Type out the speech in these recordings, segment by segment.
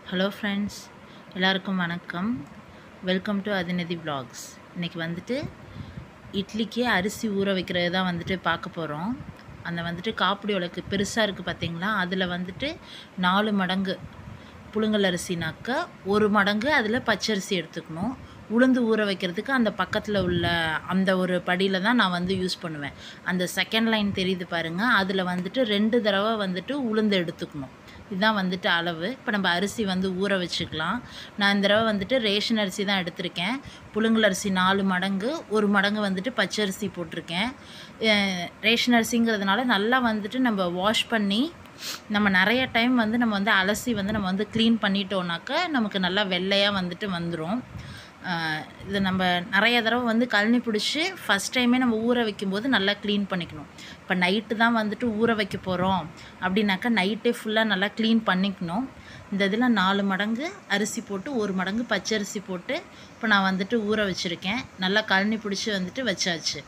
hello friends எல்லாருக்கும் வணக்கம் welcome to அதிநதி vlogs இன்றைக்கி வந்துட்டு இட்லிக்கு அரிசி ஊற வைக்கிறது தான் வந்துட்டு பார்க்க போகிறோம் அந்த வந்துட்டு காப்பிடி உலக்கு பெருசாக இருக்குது பார்த்தீங்களா அதில் வந்துட்டு நாலு மடங்கு புழுங்கல் அரிசினாக்க ஒரு மடங்கு அதில் பச்சரிசி எடுத்துக்கணும் உளுந்து ஊற வைக்கிறதுக்கு அந்த பக்கத்தில் உள்ள அந்த ஒரு படியில் தான் நான் வந்து யூஸ் பண்ணுவேன் அந்த செகண்ட் லைன் தெரியுது பாருங்கள் அதில் வந்துட்டு ரெண்டு தடவை வந்துட்டு உளுந்து எடுத்துக்கணும் இதுதான் வந்துட்டு அளவு இப்போ நம்ம அரிசி வந்து ஊற வச்சுக்கலாம் நான் இந்த தடவை வந்துட்டு ரேஷன் அரிசி தான் எடுத்திருக்கேன் புழுங்கல் அரிசி நாலு மடங்கு ஒரு மடங்கு வந்துட்டு பச்சரிசி போட்டிருக்கேன் அஹ் ரேஷன் அரிசிங்கிறதுனால நல்லா வந்துட்டு நம்ம வாஷ் பண்ணி நம்ம நிறைய டைம் வந்து நம்ம வந்து அலசி வந்து நம்ம வந்து க்ளீன் பண்ணிட்டோம்னாக்க நமக்கு நல்லா வெள்ளையாக வந்துட்டு வந்துடும் இது நம்ம நிறைய தடவை வந்து கழனி பிடிச்சி ஃபஸ்ட் டைமே நம்ம ஊற வைக்கும்போது நல்லா க்ளீன் பண்ணிக்கணும் இப்போ நைட்டு தான் வந்துட்டு ஊற வைக்க போகிறோம் அப்படின்னாக்கா நைட்டே ஃபுல்லாக நல்லா க்ளீன் பண்ணிக்கணும் இந்த இதில் நாலு மடங்கு அரிசி போட்டு ஒரு மடங்கு பச்சரிசி போட்டு இப்போ நான் வந்துட்டு ஊற வச்சுருக்கேன் நல்லா கழனி பிடிச்சி வந்துட்டு வச்சாச்சு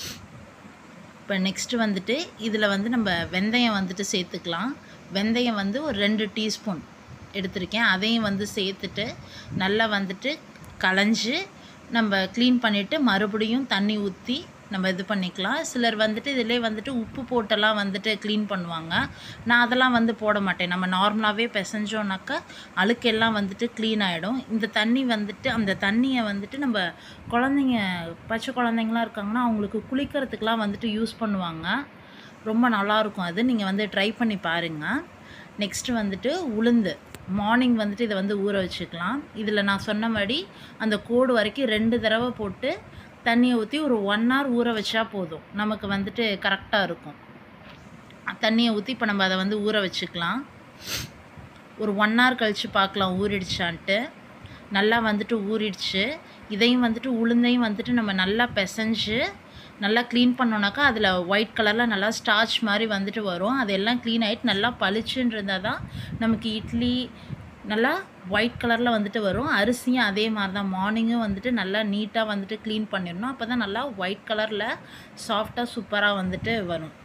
இப்போ நெக்ஸ்ட்டு வந்துட்டு இதில் வந்து நம்ம வெந்தயம் வந்துட்டு சேர்த்துக்கலாம் வெந்தயம் வந்து ஒரு ரெண்டு டீஸ்பூன் எடுத்திருக்கேன் அதையும் வந்து சேர்த்துட்டு நல்லா வந்துட்டு களைஞ்சு நம்ம க்ளீன் பண்ணிவிட்டு மறுபடியும் தண்ணி ஊற்றி நம்ம இது பண்ணிக்கலாம் சிலர் வந்துட்டு இதிலே வந்துட்டு உப்பு போட்டெல்லாம் வந்துட்டு க்ளீன் பண்ணுவாங்க நான் அதெல்லாம் வந்து போட மாட்டேன் நம்ம நார்மலாகவே பிசைஞ்சோன்னாக்கா அழுக்கெல்லாம் வந்துட்டு க்ளீன் ஆகிடும் இந்த தண்ணி வந்துட்டு அந்த தண்ணியை வந்துட்டு நம்ம குழந்தைங்க பச்சை குழந்தைங்களாம் இருக்காங்கன்னா அவங்களுக்கு குளிக்கிறதுக்கெலாம் வந்துட்டு யூஸ் பண்ணுவாங்க ரொம்ப நல்லாயிருக்கும் அது நீங்கள் வந்து ட்ரை பண்ணி பாருங்கள் நெக்ஸ்ட்டு வந்துட்டு உளுந்து மார்னிங் வந்துட்டு இதை வந்து ஊற வச்சுக்கலாம் இதில் நான் சொன்ன மாதிரி அந்த கோடு வரைக்கும் ரெண்டு தடவை போட்டு தண்ணியை ஊற்றி ஒரு ஒன் ஹவர் ஊற வச்சா போதும் நமக்கு வந்துட்டு கரெக்டாக இருக்கும் தண்ணியை ஊற்றி இப்போ நம்ம அதை வந்து ஊற வச்சுக்கலாம் ஒரு ஒன் ஹவர் கழித்து பார்க்கலாம் ஊறிடுச்சான்ட்டு நல்லா வந்துட்டு ஊறிடுச்சு இதையும் வந்துட்டு உளுந்தையும் வந்துட்டு நம்ம நல்லா பிசைஞ்சு நல்லா க்ளீன் பண்ணோன்னாக்கா அதில் ஒயிட் கலரில் நல்லா ஸ்டார்ச் மாதிரி வந்துட்டு வரும் அதெல்லாம் க்ளீன் ஆகிட்டு நல்லா பளிச்சுன்னு இருந்தால் தான் நமக்கு இட்லி நல்லா ஒயிட் கலரில் வந்துட்டு வரும் அரிசியும் அதே மாதிரி தான் மார்னிங்கும் வந்துட்டு நல்லா நீட்டாக வந்துட்டு க்ளீன் பண்ணிடணும் அப்போ தான் நல்லா ஒயிட் கலரில் சாஃப்டாக சூப்பராக வந்துட்டு வரும்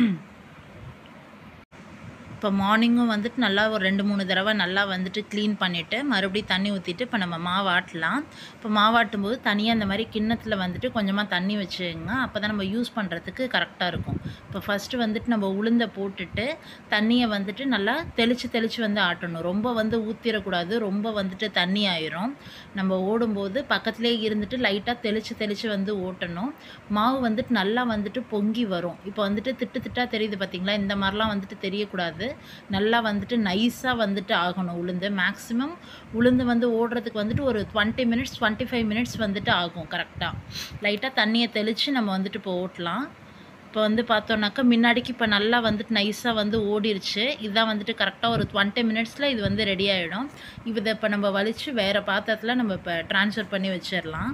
இப்போ மார்னிங்கும் வந்துட்டு நல்லா ஒரு ரெண்டு மூணு தடவை நல்லா வந்துட்டு க்ளீன் பண்ணிவிட்டு மறுபடியும் தண்ணி ஊற்றிட்டு இப்போ நம்ம மாவாட்டலாம் இப்போ மாவாட்டும் போது தனியாக இந்த மாதிரி கிண்ணத்தில் வந்துட்டு கொஞ்சமாக தண்ணி வச்சுங்க அப்போ தான் நம்ம யூஸ் பண்ணுறதுக்கு கரெக்டாக இருக்கும் இப்போ ஃபஸ்ட்டு வந்துட்டு நம்ம உளுந்தை போட்டுட்டு தண்ணியை வந்துட்டு நல்லா தெளித்து தெளித்து வந்து ஆட்டணும் ரொம்ப வந்து ஊற்றிடக்கூடாது ரொம்ப வந்துட்டு தண்ணி ஆயிரும் நம்ம ஓடும்போது பக்கத்துலேயே இருந்துட்டு லைட்டாக தெளித்து தெளித்து வந்து ஓட்டணும் மாவு வந்துட்டு நல்லா வந்துட்டு பொங்கி வரும் இப்போ வந்துட்டு திட்டு திட்டாக தெரியுது பார்த்தீங்களா இந்த மாதிரிலாம் வந்துட்டு தெரியக்கூடாது நல்லா வந்துட்டு நைஸாக வந்துட்டு ஆகணும் உளுந்து மேக்ஸிமம் உளுந்து வந்து ஓடுறதுக்கு வந்துட்டு ஒரு twenty minutes twenty five minutes வந்துட்டு ஆகும் கரெக்டாக லைட்டாக தண்ணியை தெளித்து நம்ம வந்துட்டு இப்போ ஓட்டலாம் இப்போ வந்து பார்த்தோன்னாக்கா முன்னாடிக்கு இப்போ நல்லா வந்துட்டு நைஸாக வந்து ஓடிருச்சு இதுதான் வந்துட்டு கரெக்டாக ஒரு டுவெண்ட்டி மினிட்ஸில் இது வந்து ரெடி ஆகிடும் இதை இப்போ நம்ம வலித்து வேறு பாத்திரத்தில் நம்ம இப்போ ட்ரான்ஸ்ஃபர் பண்ணி வச்சிடலாம்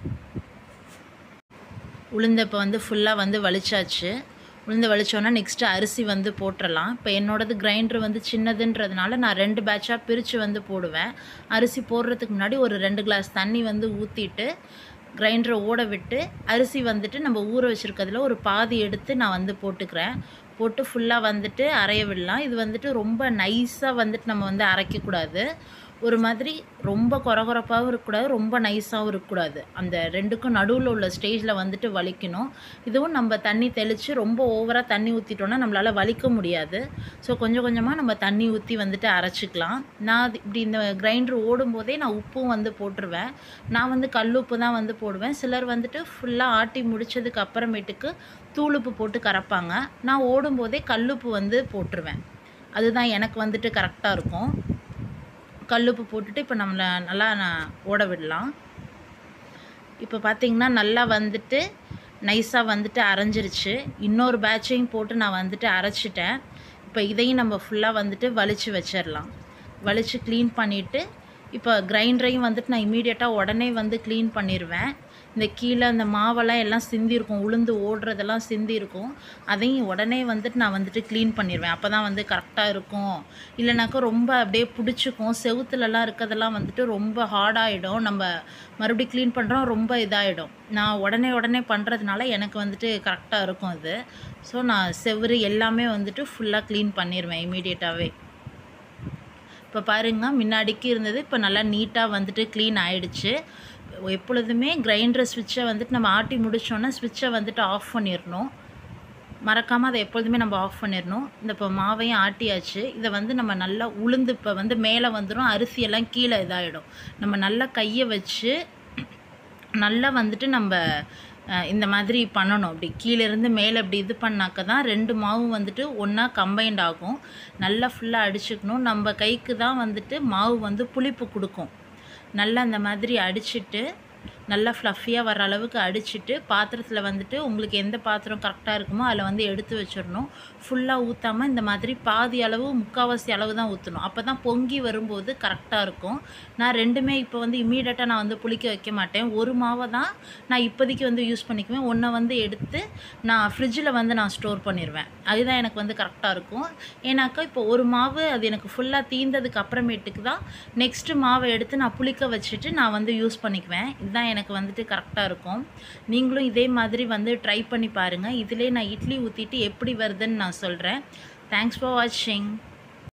உளுந்த இப்போ வந்து ஃபுல்லாக வந்து வலிச்சாச்சு உளுந்து வலிச்சோன்னா நெக்ஸ்ட்டு அரிசி வந்து போட்டுடலாம் இப்போ என்னோடது கிரைண்டர் வந்து சின்னதுன்றதுனால நான் ரெண்டு பேட்சாக பிரித்து வந்து போடுவேன் அரிசி போடுறதுக்கு முன்னாடி ஒரு ரெண்டு கிளாஸ் தண்ணி வந்து ஊற்றிட்டு கிரைண்டரை ஓட விட்டு அரிசி வந்துட்டு நம்ம ஊற வச்சுருக்கிறதுல ஒரு பாதி எடுத்து நான் வந்து போட்டுக்கிறேன் போட்டு ஃபுல்லாக வந்துட்டு அரைய விடலாம் இது வந்துட்டு ரொம்ப நைஸாக வந்துட்டு நம்ம வந்து அரைக்கக்கூடாது ஒரு மாதிரி ரொம்ப கொரகொரப்பாகவும் இருக்கக்கூடாது ரொம்ப நைஸாகவும் இருக்கக்கூடாது அந்த ரெண்டுக்கும் நடுவில் உள்ள ஸ்டேஜில் வந்துட்டு வலிக்கணும் இதுவும் நம்ம தண்ணி தெளித்து ரொம்ப ஓவராக தண்ணி ஊற்றிட்டோன்னா நம்மளால் வலிக்க முடியாது ஸோ கொஞ்சம் கொஞ்சமாக நம்ம தண்ணி ஊற்றி வந்துட்டு அரைச்சிக்கலாம் நான் அது இப்படி இந்த கிரைண்டர் ஓடும்போதே நான் உப்பும் வந்து போட்டுருவேன் நான் வந்து கல் உப்பு தான் வந்து போடுவேன் சிலர் வந்துட்டு ஃபுல்லாக ஆட்டி முடிச்சதுக்கு அப்புறமேட்டுக்கு தூளுப்பு போட்டு கரைப்பாங்க நான் ஓடும்போதே கல்லுப்பு வந்து போட்டுருவேன் அதுதான் எனக்கு வந்துட்டு கரெக்டாக இருக்கும் கல்லுப்பு போட்டுட்டு இப்போ நம்மளை நல்லா நான் ஓட விடலாம் இப்போ பார்த்திங்கன்னா நல்லா வந்துட்டு நைஸாக வந்துட்டு அரைஞ்சிருச்சு இன்னொரு பேட்சையும் போட்டு நான் வந்துட்டு அரைச்சிட்டேன் இப்போ இதையும் நம்ம ஃபுல்லாக வந்துட்டு வலிச்சு வச்சிடலாம் வலிச்சு க்ளீன் பண்ணிவிட்டு இப்போ கிரைண்டரையும் வந்துட்டு நான் இமீடியட்டாக உடனே வந்து க்ளீன் பண்ணிடுவேன் இந்த கீழே அந்த மாவெல்லாம் எல்லாம் சிந்திருக்கும் உளுந்து ஓடுறதெல்லாம் சிந்திருக்கும் அதையும் உடனே வந்துட்டு நான் வந்துட்டு க்ளீன் பண்ணிடுவேன் அப்போ தான் வந்து கரெக்டாக இருக்கும் இல்லைனாக்கா ரொம்ப அப்படியே பிடிச்சிக்கும் செவுத்துலலாம் இருக்கிறதெல்லாம் வந்துட்டு ரொம்ப ஹார்டாகிடும் நம்ம மறுபடியும் க்ளீன் பண்ணுறோம் ரொம்ப இதாகிடும் நான் உடனே உடனே பண்ணுறதுனால எனக்கு வந்துட்டு கரெக்டாக இருக்கும் அது ஸோ நான் செவுரு எல்லாமே வந்துட்டு ஃபுல்லாக க்ளீன் பண்ணிடுவேன் இமீடியட்டாகவே இப்போ பாருங்க முன்னாடிக்கு இருந்தது இப்போ நல்லா நீட்டாக வந்துட்டு க்ளீன் ஆயிடுச்சு எப்பொழுதுமே கிரைண்டர் ஸ்விட்சை வந்துட்டு நம்ம ஆட்டி முடிச்சோன்னா ஸ்விட்சை வந்துட்டு ஆஃப் பண்ணிடணும் மறக்காமல் அதை எப்பொழுதுமே நம்ம ஆஃப் பண்ணிடணும் இந்த இப்போ மாவையும் ஆட்டியாச்சு இதை வந்து நம்ம நல்லா உளுந்து இப்போ வந்து மேலே வந்துடும் அரிசியெல்லாம் கீழே இதாகிடும் நம்ம நல்லா கையை வச்சு நல்லா வந்துட்டு நம்ம அஹ், இந்த மாதிரி பண்ணணும் அப்படி கீழே இருந்து மேலே இப்படி இது பண்ணாக்க தான் ரெண்டு மாவும் வந்துட்டு ஒன்றா கம்பைண்ட் ஆகும் நல்லா ஃபுல்லாக அடிச்சுக்கணும் நம்ம கைக்கு தான் வந்துட்டு மாவு வந்து புளிப்பு கொடுக்கும் நல்லா இந்த மாதிரி அடிச்சிட்டு நல்லா ஃப்ளஃபியாக வர அளவுக்கு அடிச்சிட்டு பாத்திரத்தில் வந்துட்டு உங்களுக்கு எந்த பாத்திரம் கரெக்டாக இருக்குமோ அதில் வந்து எடுத்து வச்சிடணும் ஃபுல்லாக ஊற்றாமல் இந்த மாதிரி பாதி அளவு முக்கால்வாசி அளவு தான் ஊற்றணும் அப்போ தான் பொங்கி வரும்போது கரெக்டாக இருக்கும் நான் ரெண்டுமே இப்போ வந்து இம்மீடியட்டாக நான் வந்து புளிக்க வைக்க மாட்டேன் ஒரு மாவை தான் நான் இப்போதைக்கு வந்து யூஸ் பண்ணிக்குவேன் ஒன்றை வந்து எடுத்து நான் ஃப்ரிட்ஜில் வந்து நான் ஸ்டோர் பண்ணிடுவேன் அதுதான் எனக்கு வந்து கரெக்டாக இருக்கும் ஏன்னாக்கா இப்போ ஒரு மாவு அது எனக்கு ஃபுல்லாக தீந்ததுக்கு அப்புறமேட்டுக்கு தான் நெக்ஸ்ட்டு மாவை எடுத்து நான் புளிக்க வச்சுட்டு நான் வந்து யூஸ் பண்ணிக்குவேன் இதுதான் எனக்கு வந்துட்டு கரெக்டாக இருக்கும் நீங்களும் இதே மாதிரி வந்து ட்ரை பண்ணி பாருங்கள் இதிலே நான் இட்லி ஊற்றிட்டு எப்படி வருதுன்னு நான் சொல்கிறேன் தேங்க்ஸ் ஃபார் வாட்சிங்